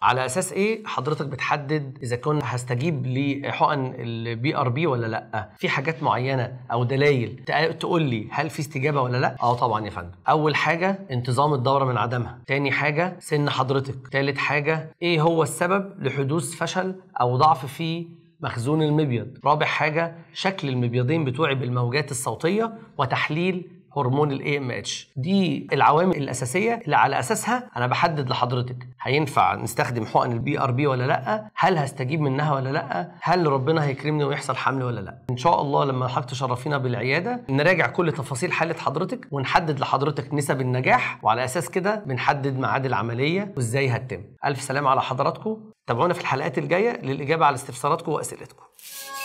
على اساس ايه حضرتك بتحدد اذا كنت هستجيب لحقن البي ار بي ولا لا في حاجات معينه او دلائل تق- تقول لي هل في استجابه ولا لا اه طبعا يا فندم اول حاجه انتظام الدوره من عدمها تاني حاجه سن حضرتك تالت حاجه ايه هو السبب لحدوث فشل او ضعف في مخزون المبيض رابع حاجه شكل المبيضين بتوعي بالموجات الصوتيه وتحليل هرمون الاي ام اتش دي العوامل الاساسيه اللي على اساسها انا بحدد لحضرتك هينفع نستخدم حقن البي ار بي ولا لا هل هستجيب منها ولا لا هل ربنا هيكرمني ويحصل حمل ولا لا ان شاء الله لما حضرتك تشرفينا بالعياده نراجع كل تفاصيل حاله حضرتك ونحدد لحضرتك نسب النجاح وعلى اساس كده بنحدد ميعاد العمليه وازاي هتتم الف سلام على حضراتكم تابعونا في الحلقات الجايه للاجابه على استفساراتكم واسئلتكم